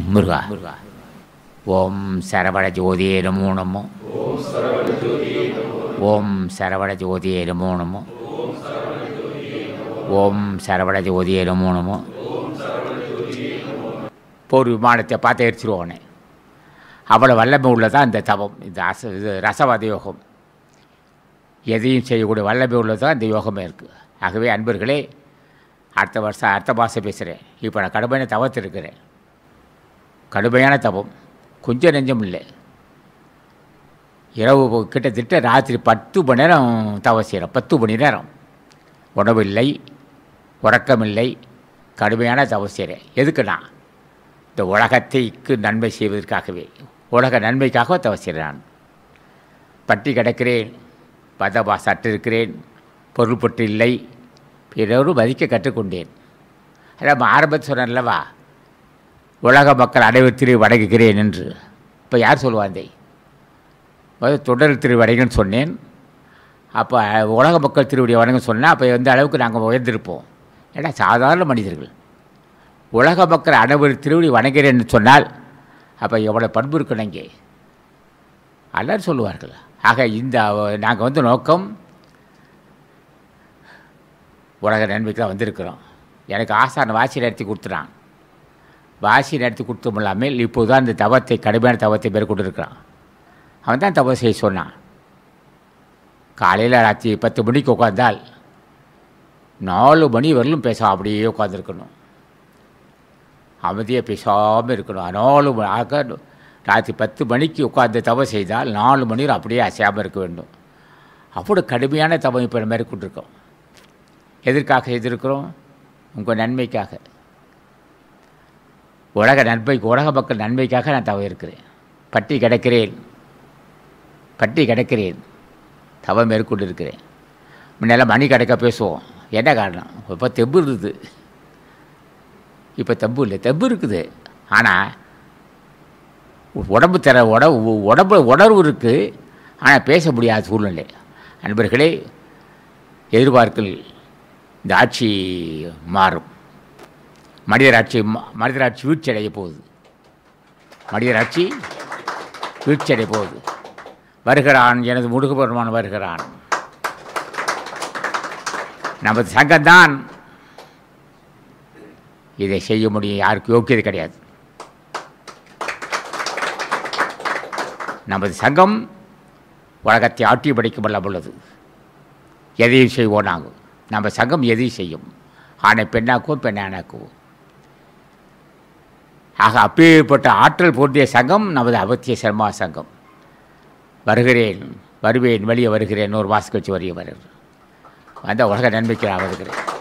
முருகா ஓம் சரவண ஜோதியே நமோ நமோ ஓம் சரவண ஜோதியே நமோ நமோ ஓம் சரவண ஜோதியே நமோ நமோ இப்போ ஒரு விமானத்தை பார்த்து எரிச்சிருவானே அவ்வளோ வல்லமை உள்ளதான் இந்த தவம் இந்த அச இது ரசவாத யோகம் எதையும் செய்யக்கூடிய வல்லமை உள்ளதான் இந்த யோகமே இருக்குது ஆகவே அன்பர்களே அடுத்த வருஷம் அடுத்த மாதம் பேசுகிறேன் இப்போ நான் கடுமையான தவத்தில் இருக்கிறேன் கடுமையான தவம் கொஞ்சம் நெஞ்சம் இல்லை இரவு கிட்டத்தட்ட ராத்திரி பத்து மணி நேரம் தவம் செய்கிறேன் பத்து மணி நேரம் உணவில்லை உறக்கமில்லை கடுமையான தவம் செய்கிறேன் எதுக்குண்ணா இந்த உலகத்தைக்கு நன்மை செய்வதற்காகவே உலக நன்மைக்காக தவம் செய்கிறேன் நான் பட்டி கிடக்கிறேன் பதபா சற்று இருக்கிறேன் பொருள்பட்டு இல்லை பிறரும் மதிக்க கற்றுக்கொண்டேன் அதான் ஆரம்பத்தில் சொன்னேன்லவா உலக மக்கள் அனைவரும் வணங்குகிறேன் என்று இப்போ யார் சொல்லுவாந்தே முதல் தொடர் திருவடைகன்னு சொன்னேன் அப்போ உலக மக்கள் திருவடியை வணங்க சொன்னால் அப்போ எந்த அளவுக்கு நாங்கள் உயர்ந்திருப்போம் ஏன்னா சாதாரண மனிதர்கள் உலக மக்கள் அனைவரும் திருவடி வணங்குகிறேன்னு சொன்னால் அப்போ எவ்வளோ பண்பு இருக்கணும் இங்கே எல்லாரும் சொல்லுவார்கள் ஆக இந்த நாங்கள் வந்து நோக்கம் உலக நன்மைக்கு தான் வந்திருக்கிறோம் எனக்கு ஆசான வாசி நடத்தி கொடுத்துட்டான் வாசி நடத்தி கொடுத்தோம் இல்லாமல் இப்போது தான் இந்த தவத்தை கடுமையான தவத்தை மேற்கொண்டிருக்கிறான் அவன் தான் தவம் செய்ய சொன்னான் காலையில் ராத்திரி பத்து மணிக்கு உட்காந்தால் நாலு மணி வரலும் பேச அப்படியே உட்காந்துருக்கணும் அமைதியாக பேசாமல் இருக்கணும் நாலு மணி ஆக ராத்திரி பத்து மணிக்கு உட்காந்து தவம் செய்தால் நாலு மணி நேரம் அப்படியே அசையாமல் இருக்க வேண்டும் அப்படி கடுமையான தவம் இப்போ நம்ம மேற்கொண்டிருக்கோம் எதற்காக செய்திருக்கிறோம் உங்கள் நன்மைக்காக உலக நன்மைக்கு உலக மக்கள் நன்மைக்காக நான் தவம் இருக்கிறேன் பட்டி கிடக்கிறேன் பட்டி கிடக்கிறேன் தவம் மேற்கொண்டு இருக்கிறேன் முன்னெல்லாம் மணி கிடக்க பேசுவோம் என்ன காரணம் இப்போ தெம்பு இருந்தது இப்போ தெம்பு இல்லை தெம்பு இருக்குது ஆனால் உடம்பு தர உடம்பு உடம்பு உணர்வு இருக்குது ஆனால் பேச முடியாத சூழ்நிலை அன்பர்களே எதிர்பார்க்கல் இந்த ஆட்சி மாறும் மனிதராட்சி மனிதராட்சி வீழ்ச்சி அடைய போகுது மனிதராட்சி வீழ்ச்சி அடைய போகுது வருகிறான் எனது முருகபெருமான் வருகிறான் நமது சங்கம்தான் இதை செய்ய முடியும் யாருக்கு யோக்கியது கிடையாது நமது சங்கம் உலகத்தை ஆட்டி படைக்கும் வல்லம் உள்ளது எதையும் செய்வோம் நாங்கள் நம்ம சங்கம் எதையும் செய்யும் ஆணை பெண்ணாக்குவோம் பெண்ணானாக்குவோம் ஆக அப்பேற்பட்ட ஆற்றல் போன்றிய சங்கம் நமது அவத்திய சர்மா சங்கம் வருகிறேன் வருவேன் வெளியே வருகிறேன் ஒரு மாதம் கழிச்சு வரைய வருகிறேன் அந்த உலக நன்மைக்கு நான் வருகிறேன்